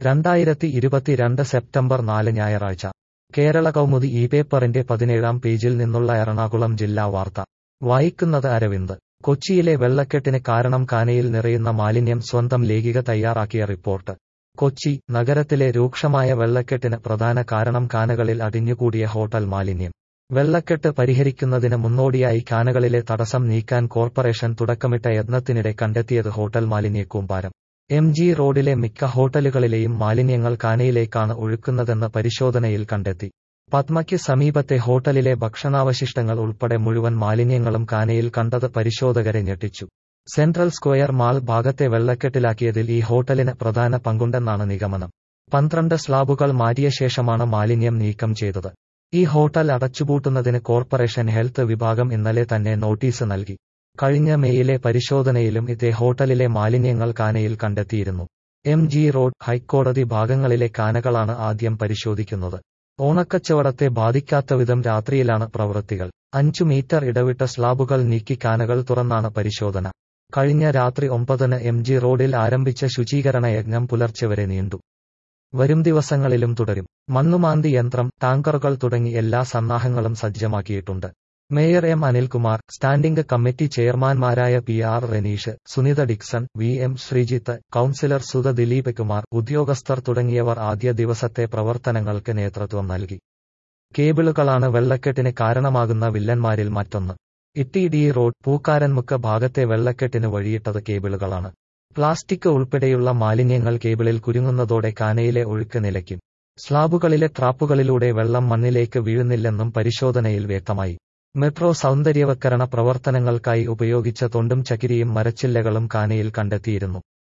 രണ്ടായിരത്തി ഇരുപത്തിരണ്ട് സെപ്റ്റംബർ നാല് ഞായറാഴ്ച കേരള കൗമുദി ഈ പേപ്പറിന്റെ പതിനേഴാം പേജിൽ നിന്നുള്ള എറണാകുളം ജില്ലാ വാർത്ത വായിക്കുന്നത് അരവിന്ദ് കൊച്ചിയിലെ വെള്ളക്കെട്ടിന് കാരണം കാനയിൽ നിറയുന്ന മാലിന്യം സ്വന്തം ലേഖിക തയ്യാറാക്കിയ റിപ്പോർട്ട് കൊച്ചി നഗരത്തിലെ രൂക്ഷമായ വെള്ളക്കെട്ടിന് പ്രധാന കാരണം കാനകളിൽ അടിഞ്ഞുകൂടിയ ഹോട്ടൽ മാലിന്യം വെള്ളക്കെട്ട് പരിഹരിക്കുന്നതിന് മുന്നോടിയായി കാനകളിലെ തടസ്സം നീക്കാൻ കോർപ്പറേഷൻ തുടക്കമിട്ട യത്നത്തിനിടെ കണ്ടെത്തിയത് ഹോട്ടൽ മാലിന്യക്കൂമ്പാരം എം ജി റോഡിലെ മിക്ക ഹോട്ടലുകളിലെയും മാലിന്യങ്ങൾ കാനയിലേക്കാണ് ഒഴുക്കുന്നതെന്ന് പരിശോധനയിൽ കണ്ടെത്തി പത്മയ്ക്ക് സമീപത്തെ ഹോട്ടലിലെ ഭക്ഷണാവശിഷ്ടങ്ങൾ ഉൾപ്പെടെ മുഴുവൻ മാലിന്യങ്ങളും കാനയിൽ കണ്ടത് പരിശോധകരെ ഞെട്ടിച്ചു സെൻട്രൽ സ്ക്വയർ മാൾ ഭാഗത്തെ വെള്ളക്കെട്ടിലാക്കിയതിൽ ഈ ഹോട്ടലിന് പ്രധാന പങ്കുണ്ടെന്നാണ് നിഗമനം പന്ത്രണ്ട് സ്ലാബുകൾ മാറ്റിയ ശേഷമാണ് മാലിന്യം നീക്കം ചെയ്തത് ഈ ഹോട്ടൽ അടച്ചുപൂട്ടുന്നതിന് കോർപ്പറേഷൻ ഹെൽത്ത് വിഭാഗം ഇന്നലെ തന്നെ നോട്ടീസ് നൽകി കഴിഞ്ഞ മെയിലെ പരിശോധനയിലും ഇതേ ഹോട്ടലിലെ മാലിന്യങ്ങൾ കാനയിൽ കണ്ടെത്തിയിരുന്നു എം ജി റോഡ് ഹൈക്കോടതി ഭാഗങ്ങളിലെ കാനകളാണ് ആദ്യം പരിശോധിക്കുന്നത് ഓണക്കച്ചവടത്തെ ബാധിക്കാത്തവിധം രാത്രിയിലാണ് പ്രവൃത്തികൾ അഞ്ചു മീറ്റർ ഇടവിട്ട സ്ലാബുകൾ നീക്കി കാനകൾ തുറന്നാണ് പരിശോധന കഴിഞ്ഞ രാത്രി ഒമ്പതിന് എം ജി റോഡിൽ ആരംഭിച്ച ശുചീകരണ യജ്ഞം പുലർച്ചെ വരെ നീണ്ടു വരും ദിവസങ്ങളിലും തുടരും മണ്ണുമാന്തി യന്ത്രം ടാങ്കറുകൾ തുടങ്ങി എല്ലാ സന്നാഹങ്ങളും സജ്ജമാക്കിയിട്ടുണ്ട് mayor M Anilkumar standing committee ചെയർമാൻമാരായ P R Reneesh Sunitha Dixon V M Sreejith councillor Sudha Dileep Kumar ഉദ്യോഗസ്ഥർ തുടങ്ങിയവർ ആദ്യ ദിവസത്തെ പ്രവർത്തനങ്ങൾക്ക് നേതൃത്വം നൽകി കേബിളുകളാണ് വെള്ളക്കെട്ടിന് കാരണമാകുന്ന വില്ലന്മാരിൽ മറ്റൊന്ന് ഇട്ടി ഡി റോഡ് പൂക്കാരൻമുക്ക് ഭാഗത്തെ വെള്ളക്കെട്ടിന് വഴിയിട്ടത് കേബിളുകളാണ് പ്ലാസ്റ്റിക് ഉൾപ്പെടെയുള്ള മാലിന്യങ്ങൾ കേബിളിൽ കുരുങ്ങുന്നതോടെ കാനയിലെ ഒഴുക്ക് നിലയ്ക്കും സ്ലാബുകളിലെ ട്രാപ്പുകളിലൂടെ വെള്ളം മണ്ണിലേക്ക് വീഴുന്നില്ലെന്നും പരിശോധനയിൽ വ്യക്തമായി മെട്രോ സൗന്ദര്യവൽക്കരണ പ്രവർത്തനങ്ങൾക്കായി ഉപയോഗിച്ച തൊണ്ടും ചകിരിയും മരച്ചില്ലകളും കാനയിൽ കണ്ടെത്തിയിരുന്നു